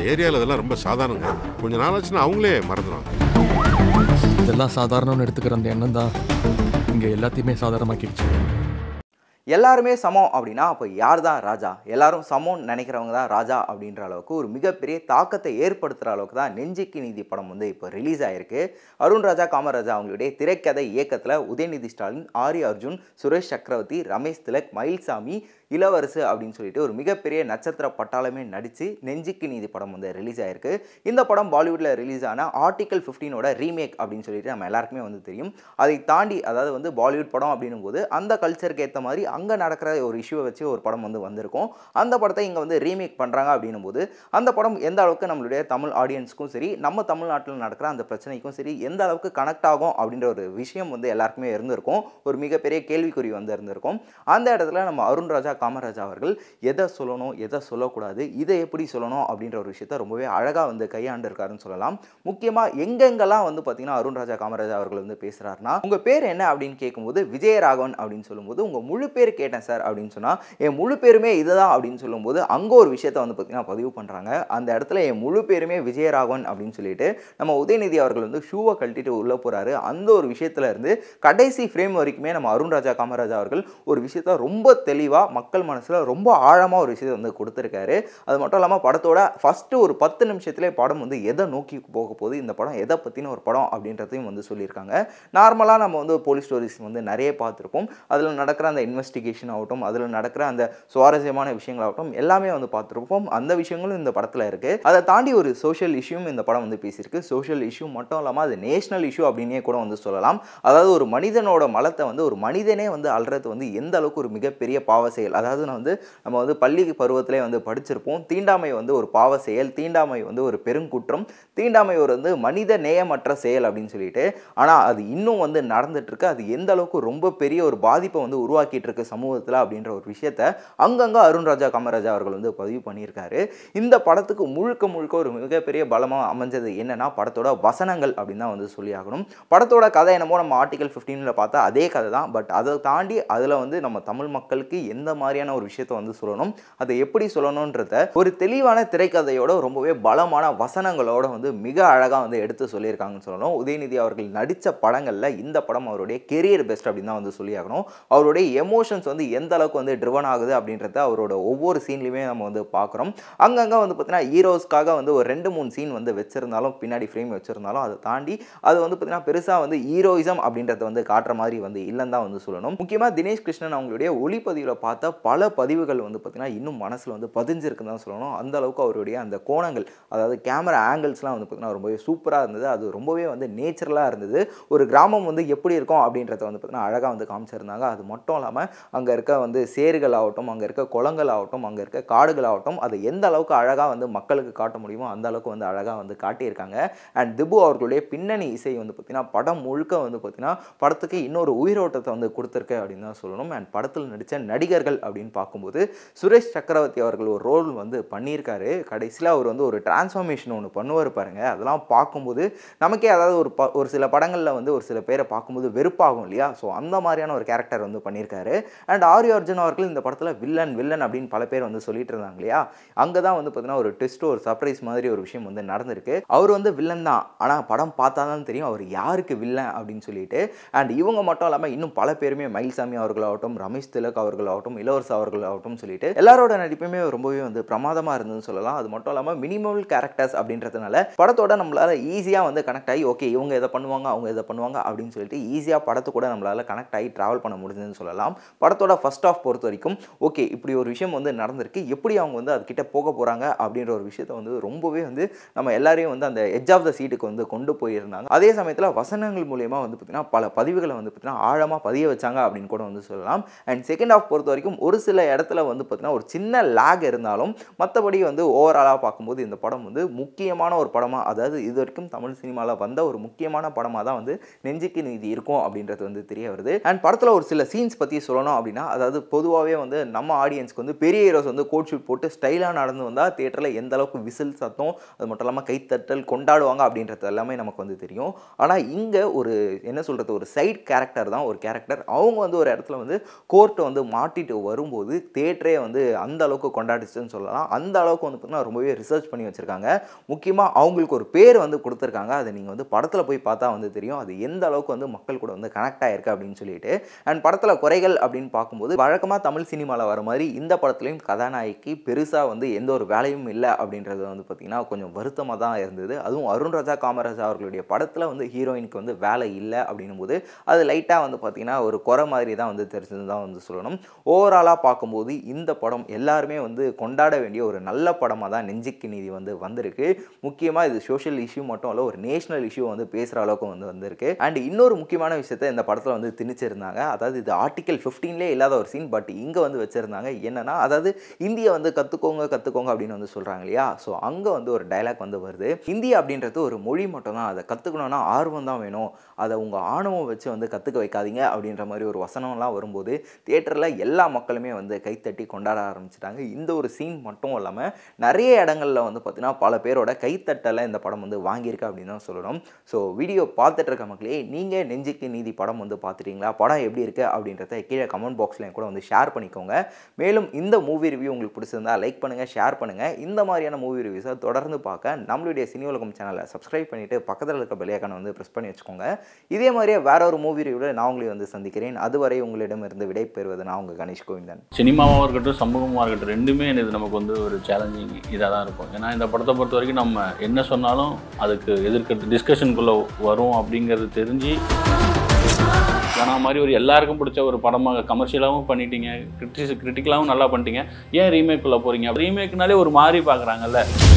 ஏரியாவில் இதெல்லாம் ரொம்ப சாதாரணங்க கொஞ்ச நாளாச்சுன்னா அவங்களே மறந்துடுவாங்க இதெல்லாம் சாதாரணம்னு எடுத்துக்கிற அந்த எண்ணம் தான் இங்கே எல்லாத்தையுமே சாதாரணமாக்கிடுச்சு எல்லாருமே சமம் அப்படின்னா அப்போ யார் தான் ராஜா எல்லாரும் சமம்னு நினைக்கிறவங்க தான் ராஜா அப்படின்ற அளவுக்கு ஒரு மிகப்பெரிய தாக்கத்தை ஏற்படுத்துகிற அளவுக்கு தான் நெஞ்சுக்கு நீதி படம் வந்து இப்போ ரிலீஸ் ஆயிருக்கு அருண் ராஜா காமராஜா அவங்களுடைய திரைக்கதை இயக்கத்தில் உதயநிதி ஸ்டாலின் ஆரி அர்ஜுன் சுரேஷ் சக்கரவர்த்தி ரமேஷ் திலக் மயில்சாமி இளவரசு அப்படின்னு சொல்லிட்டு ஒரு மிகப்பெரிய நட்சத்திர பட்டாளமே நடித்து நெஞ்சுக்கு நீதி படம் வந்து ரிலீஸ் ஆயிருக்கு இந்த படம் பாலிவுட்டில் ரிலீஸ் ஆன ஆர்டிகல் ஃபிஃப்டீனோட ரீமேக் அப்படின்னு சொல்லிட்டு நம்ம எல்லாருக்குமே வந்து தெரியும் அதை தாண்டி அதாவது வந்து பாலிவுட் படம் அப்படின்னும் போது அந்த கல்ச்சருக்கு ஏற்ற மாதிரி அங்கே நடக்கிற ஒரு இஷ்யூவை வச்சு ஒரு படம் வந்து வந்திருக்கும் அந்த படத்தை இங்கே வந்து ரீமேக் பண்ணுறாங்க அப்படின்னும் போது அந்த படம் எந்த அளவுக்கு நம்மளுடைய தமிழ் ஆடியன்ஸ்க்கும் சரி நம்ம தமிழ்நாட்டில் நடக்கிற அந்த பிரச்சனைக்கும் சரி எந்த அளவுக்கு கனெக்ட் ஆகும் அப்படின்ற ஒரு விஷயம் வந்து எல்லாருக்குமே இருந்திருக்கும் ஒரு மிகப்பெரிய கேள்விக்குறி வந்து இருந்திருக்கும் அந்த இடத்துல நம்ம அருண் ராஜா காமராஜா அவர்கள் எதை சொல்லணும் எதை சொல்லக்கூடாது இதை எப்படி சொல்லணும் அப்படின்ற ஒரு விஷயத்த ரொம்பவே அழகாக வந்து கையாண்டு இருக்காருன்னு சொல்லலாம் முக்கியமாக எங்கெங்கெல்லாம் வந்து பார்த்தீங்கன்னா அருண் ராஜா காமராஜா அவர்கள் வந்து பேசுகிறாருன்னா உங்கள் பேர் என்ன அப்படின்னு கேட்கும்போது விஜயராகவன் அப்படின்னு சொல்லும்போது உங்கள் முழு பேர் கேட்டேன் சார் அப்படின்னு சொன்னால் என் முழு பேருமே இதுதான் அப்படின்னு சொல்லும்போது அங்கே ஒரு விஷயத்தை வந்து பார்த்தீங்கன்னா பதிவு பண்ணுறாங்க அந்த இடத்துல என் முழு பேருமே விஜயராகவன் அப்படின்னு சொல்லிட்டு நம்ம உதயநிதி அவர்கள் வந்து ஷூவை கழட்டிட்டு உள்ளே போகிறாரு அந்த ஒரு விஷயத்துல இருந்து கடைசி ஃப்ரேம் வரைக்குமே நம்ம அருண் ராஜா காமராஜா அவர்கள் ஒரு விஷயத்த ரொம்ப தெளிவாக மக்கள் மனசில் ரொம்ப ஆழமாக ஒரு விஷயத்தை வந்து கொடுத்துருக்காரு அது மட்டும் இல்லாமல் படத்தோட ஃபஸ்ட்டு ஒரு பத்து நிமிஷத்துலேயே படம் வந்து எதை நோக்கி போக போகுது இந்த படம் எதை பற்றின ஒரு படம் அப்படின்றதையும் வந்து சொல்லியிருக்காங்க நார்மலாக நம்ம வந்து போலீஸ் ஸ்டோரிஸ் வந்து நிறைய பார்த்துருப்போம் அதில் நடக்கிற அந்த இன்வெஸ்டிகேஷன் ஆகட்டும் அதில் நடக்கிற அந்த சுவாரஸ்யமான விஷயங்களாகட்டும் எல்லாமே வந்து பார்த்துருப்போம் அந்த விஷயங்களும் இந்த படத்தில் இருக்குது அதை தாண்டி ஒரு சோஷியல் இஷ்யூவும் இந்த படம் வந்து பேசியிருக்கு சோஷியல் இஷ்யூ மட்டும் இல்லாமல் அது நேஷனல் இஷ்யூ அப்படின்னே கூட வந்து சொல்லலாம் அதாவது ஒரு மனிதனோட மலத்தை வந்து ஒரு மனிதனே வந்து அல்றது வந்து எந்த அளவுக்கு ஒரு மிகப்பெரிய பாவ செயல் அதாவது நான் வந்து நம்ம வந்து பள்ளி பருவத்திலே வந்து படிச்சிருப்போம் தீண்டாமை வந்து ஒரு பாவ செயல் தீண்டாமை வந்து ஒரு பெருங்குற்றம் தீண்டாமை ஒரு வந்து மனித நேயமற்ற செயல் அப்படின்னு சொல்லிட்டு ஆனால் அது இன்னும் வந்து நடந்துட்டு இருக்கு அது எந்த அளவுக்கு ரொம்ப பெரிய ஒரு பாதிப்பை வந்து உருவாக்கிட்டு இருக்கு சமூகத்தில் அப்படின்ற ஒரு விஷயத்த அங்கங்கே அருண் ராஜா காமராஜா அவர்கள் வந்து பதிவு பண்ணியிருக்காரு இந்த படத்துக்கு முழுக்க முழுக்க ஒரு மிகப்பெரிய பலமாக அமைஞ்சது என்னன்னா படத்தோட வசனங்கள் அப்படின்னு தான் வந்து சொல்லி ஆகணும் படத்தோட கதை என்னமோ நம்ம ஆர்டிகல் ஃபிஃப்டீனில் பார்த்தா அதே கதை தான் பட் அதை தாண்டி அதில் வந்து நம்ம தமிழ் மக்களுக்கு எந்த மாதிரியான ஒரு விஷயத்தை வந்து சொல்லணும் அதை எப்படி சொல்லணுன்றத ஒரு தெளிவான திரைக்கதையோட ரொம்பவே பலமான வசனங்களோட வந்து மிக அழகாக வந்து எடுத்து சொல்லியிருக்காங்கன்னு சொல்லணும் உதயநிதி அவர்கள் நடித்த படங்களில் இந்த படம் அவருடைய கெரியர் பெஸ்ட் அப்படின்னு தான் வந்து சொல்லி ஆகணும் அவருடைய எமோஷன்ஸ் வந்து எந்த அளவுக்கு வந்து ட்ரிவன் ஆகுது அப்படின்றத அவரோட ஒவ்வொரு சீன்லையுமே நம்ம வந்து பார்க்குறோம் அங்கங்கே வந்து பார்த்தீங்கன்னா ஹீரோஸ்க்காக வந்து ஒரு ரெண்டு மூணு சீன் வந்து வச்சிருந்தாலும் பின்னாடி ஃப்ரேம் வச்சிருந்தாலும் அதை தாண்டி அது வந்து பார்த்தீங்கன்னா பெருசாக வந்து ஹீரோயிசம் அப்படின்றத வந்து காட்டுற மாதிரி வந்து இல்லைன்னு தான் வந்து சொல்லணும் முக்கியமாக தினேஷ் கிருஷ்ணன் அவங்களுடைய ஒளிப்பதிவில் பார்த்த பல பதிவுகள் வந்து பார்த்தீங்கன்னா இன்னும் மனசில் வந்து பதிஞ்சிருக்குன்னு தான் சொல்லணும் அந்த அளவுக்கு அவருடைய அந்த கோணங்கள் அதாவது கேமரா ஆங்கிள்ஸ்லாம் வந்து பார்த்தீங்கன்னா ரொம்பவே சூப்பராக இருந்தது அது ரொம்பவே வந்து நேச்சுரலாக இருந்தது ஒரு கிராமம் வந்து எப்படி இருக்கும் அப்படின்றத வந்து பார்த்தீங்கன்னா அழகாக வந்து காமிச்சிருந்தாங்க அது மட்டும் இல்லாமல் அங்கே இருக்க வந்து சேறுகள் ஆகட்டும் அங்கே இருக்க குளங்கள் ஆகட்டும் அங்கே இருக்க காடுகள் ஆகட்டும் அதை எந்த அளவுக்கு அழகாக வந்து மக்களுக்கு காட்ட முடியுமோ அந்த அளவுக்கு வந்து அழகாக வந்து காட்டியிருக்காங்க அண்ட் திபு அவர்களுடைய பின்னணி இசை வந்து பார்த்தீங்கன்னா படம் முழுக்க வந்து பார்த்தீங்கன்னா படத்துக்கு இன்னொரு உயிரோட்டத்தை வந்து கொடுத்துருக்கு அப்படின்னு தான் சொல்லணும் அண்ட் படத்தில் நடித்த நடிகர்கள் அப்படின்னு பார்க்கும்போது சுரேஷ் சக்கரவர்த்தி அவர்கள் ஒரு ரோல் வந்து பண்ணியிருக்காரு கடைசியில் அவர் வந்து ஒரு டிரான்ஸ்ஃபர்மேஷன் ஒன்று பண்ணுவார் பாருங்க அதெல்லாம் பார்க்கும்போது நமக்கே அதாவது ஒரு ப ஒரு சில படங்களில் வந்து ஒரு சில பேரை பார்க்கும்போது வெறுப்பாகும் இல்லையா ஸோ அந்த மாதிரியான ஒரு கேரக்டர் வந்து பண்ணியிருக்காரு அண்ட் ஆரி அர்ஜுன் அவர்கள் இந்த படத்தில் வில்லன் வில்லன் அப்படின்னு பல பேர் வந்து சொல்லிட்டு இருந்தாங்க இல்லையா அங்கே தான் வந்து பார்த்தீங்கன்னா ஒரு ட்விஸ்ட் ஒரு சர்ப்ரைஸ் மாதிரி ஒரு விஷயம் வந்து நடந்திருக்கு அவர் வந்து வில்லன் தான் ஆனால் படம் பார்த்தா தான் தெரியும் அவர் யாருக்கு வில்லன் அப்படின்னு சொல்லிட்டு அண்ட் இவங்க மட்டும் இல்லாமல் இன்னும் பல பேருமே மயில்சாமி அவர்களாகட்டும் ரமேஷ் திலக் அவர்களாகட்டும் இளவரசு அவர்களாகட்டும் சொல்லிட்டு எல்லாரோட நடிப்புமே ரொம்பவே வந்து பிரமாதமாக இருந்ததுன்னு சொல்லலாம் அது மட்டும் இல்லாமல் மினிமல் கேரக்டர்ஸ் அப்படின்றதுனால படத்தோட நம்மளால ஈஸியாக வந்து கனெக்ட் ஆகி ஓகே இவங்க இதை பண்ணுவாங்க அவங்க இதை பண்ணுவாங்க அப்படின்னு சொல்லிட்டு ஈஸியாக படத்து கூட நம்மளால கனெக்ட் ஆகி ட்ராவல் பண்ண முடிஞ்சதுன்னு சொல்லலாம் படத்தோட ஃபர்ஸ்ட் ஆஃப் பொறுத்த வரைக்கும் ஓகே இப்படி ஒரு விஷயம் வந்து நடந்திருக்கு எப்படி அவங்க வந்து அதுக்கிட்ட போக போகிறாங்க அப்படின்ற ஒரு விஷயத்த வந்து ரொம்பவே வந்து நம்ம எல்லாரையும் வந்து அந்த எட்ஜ் ஆஃப் த சீட்டுக்கு வந்து கொண்டு போயிருந்தாங்க அதே சமயத்தில் வசனங்கள் மூலியமாக வந்து பார்த்தீங்கன்னா பல பதிவுகளை வந்து பார்த்தீங்கன்னா ஆழமாக பதிய வச்சாங்க அப்படின்னு கூட வந்து சொல்லலாம் அண்ட் செகண்ட் ஆஃப் பொறுத்த வரைக்கும் ஒரு சில இடத்துல வந்து பார்த்தீங்கன்னா ஒரு சின்ன லேக் இருந்தாலும் மற்றபடி வந்து ஓவராலாக பார்க்கும்போது இந்த படம் வந்து முக்கியமான ஒரு படமாக அதாவது இது வரைக்கும் தமிழ் சினிமாவில் வந்த ஒரு முக்கியமான படமாக தான் வந்து நெஞ்சுக்கு நீதி இருக்கும் அப்படின்றது வந்து தெரிய வருது அண்ட் படத்தில் ஒரு சில சீன்ஸ் பற்றி சொல்லணும் அப்படின்னா அதாவது பொதுவாகவே வந்து நம்ம ஆடியன்ஸ்க்கு வந்து பெரிய ஹீரோஸ் வந்து கோட் ஷூட் போட்டு ஸ்டைலாக நடந்து வந்தால் தியேட்டரில் எந்த அளவுக்கு விசில் சத்தம் அது மட்டும் இல்லாமல் கைத்தட்டல் கொண்டாடுவாங்க அப்படின்றது எல்லாமே நமக்கு வந்து தெரியும் ஆனால் இங்கே ஒரு என்ன சொல்கிறது ஒரு சைட் கேரக்டர் தான் ஒரு கேரக்டர் அவங்க வந்து ஒரு இடத்துல வந்து கோர்ட்டை வந்து மாட்டிட்டு வரும்போது தேட்டரே வந்து அந்த அளவுக்கு கொண்டாடிச்சுன்னு சொல்லலாம் அந்த அளவுக்கு வந்து பார்த்தீங்கன்னா ரொம்பவே ரிசர்ச் பண்ணி வச்சுருக்காங்க முக்கியமாக அவங்களுக்கு ஒரு பேர் வந்து கொடுத்துருக்காங்க அதை நீங்கள் வந்து படத்தில் போய் பார்த்தா வந்து தெரியும் அது எந்த அளவுக்கு வந்து மக்கள் கூட வந்து கனெக்ட் ஆயிருக்கு அப்படின்னு சொல்லிட்டு அண்ட் படத்தில் குறைகள் அப்படின்னு பார்க்கும்போது வழக்கமாக தமிழ் சினிமாவில் வர மாதிரி இந்த படத்துலையும் கதாநாயகி பெருசாக வந்து எந்த ஒரு வேலையும் இல்லை அப்படின்றது வந்து பார்த்திங்கன்னா கொஞ்சம் வருத்தமாக தான் இருந்தது அதுவும் அருண் ராஜா காமராஜா அவர்களுடைய படத்தில் வந்து ஹீரோயினுக்கு வந்து வேலை இல்லை அப்படின்னும் போது அது லைட்டாக வந்து பார்த்திங்கன்னா ஒரு குறை மாதிரி தான் வந்து தெரிஞ்சது தான் வந்து சொல்லணும் ஓவராலாக பார்க்கும்போது இந்த படம் எல்லாருமே வந்து கொண்டாட வேண்டிய ஒரு நல்ல படமாக தான் நெஞ்சுக்கு நீதி வந்து வந்திருக்கு முக்கியமாக இது சோஷியல் இஷ்யூ மட்டும் இல்லை ஒரு நேஷனல் இஷ்யூ வந்து பேசுகிற அளவுக்கு வந்து வந்திருக்கு அண்ட் இன்னொரு முக்கியமான விஷயத்தை இந்த படத்தில் வந்து திணிச்சிருந்தாங்க அதாவது இது ஆர்டிகல் ஃபிஃப்டீன்லேயே இல்லாத ஒரு சீன் பட் இங்கே வந்து வச்சுருந்தாங்க என்னன்னா அதாவது இந்தியை வந்து கற்றுக்கோங்க கற்றுக்கோங்க அப்படின்னு வந்து சொல்கிறாங்க இல்லையா ஸோ அங்கே வந்து ஒரு டைலாக் வந்து வருது இந்தி அப்படின்றது ஒரு மொழி மட்டும் தான் அதை கற்றுக்கணுன்னா ஆர்வம் தான் வேணும் அதை உங்கள் ஆணவம் வச்சு வந்து கற்றுக்க வைக்காதீங்க அப்படின்ற மாதிரி ஒரு வசனம்லாம் வரும்போது தியேட்டரில் எல்லா மக்களுமே வந்து கைத்தட்டி கொண்டாட ஆரம்பிச்சிட்டாங்க இந்த ஒரு சீன் மட்டும் இல்லாமல் நிறைய இடங்களில் வந்து பார்த்திங்கன்னா பல பேரோட கைத்தட்டலை இந்த படம் வந்து வாங்கியிருக்கு அப்படின்னு தான் சொல்லணும் ஸோ வீடியோ பார்த்துட்டு இருக்க மக்களே நீங்கள் நெஞ்சுக்கு நீதி படம் வந்து பார்த்துட்டீங்களா படம் எப்படி இருக்குது அப்படின்றத கீழே கமெண்ட் பாக்ஸில் கூட வந்து ஷேர் பண்ணிக்கோங்க மேலும் இந்த மூவி ரிவ்யூ உங்களுக்கு பிடிச்சிருந்தா லைக் பண்ணுங்கள் ஷேர் பண்ணுங்கள் இந்த மாதிரியான மூவி ரிவ்யூஸை தொடர்ந்து பார்க்க நம்மளுடைய சினி உலகம் சேனலை சப்ஸ்கிரைப் பண்ணிவிட்டு பக்கத்தில் இருக்க பெல்லைக்கான வந்து ப்ரெஸ் பண்ணி வச்சுக்கோங்க இதே மாதிரியே வேற ஒரு மூவி ரிவ்யூவில் நான் உங்களை வந்து சந்திக்கிறேன் அதுவரை உங்களிடமிருந்து விடை பெறுவது நான் உங்கள் கணேஷ் கோவிந்தன் சினிமாவாக இருக்கட்டும் சமூகமாக இருக்கட்டும் ரெண்டுமே இது நமக்கு வந்து ஒரு சேலஞ்சிங் இதாக தான் இருக்கும் ஏன்னா இந்த படத்தை பொறுத்த வரைக்கும் நம்ம என்ன சொன்னாலும் அதுக்கு எதிர்க்கிறது டிஸ்கஷனுக்குள்ளே வரும் அப்படிங்கிறது தெரிஞ்சு ஏன்னா மாதிரி ஒரு எல்லாருக்கும் பிடிச்ச ஒரு படமாக கமர்ஷியலாகவும் பண்ணிட்டீங்க கிரிட்டிஸ் கிரிட்டிக்கலாகவும் நல்லா பண்ணிட்டீங்க ஏன் ரீமேக்குள்ளே போகிறீங்க ரீமேக்னாலே ஒரு மாதிரி பார்க்குறாங்கல்ல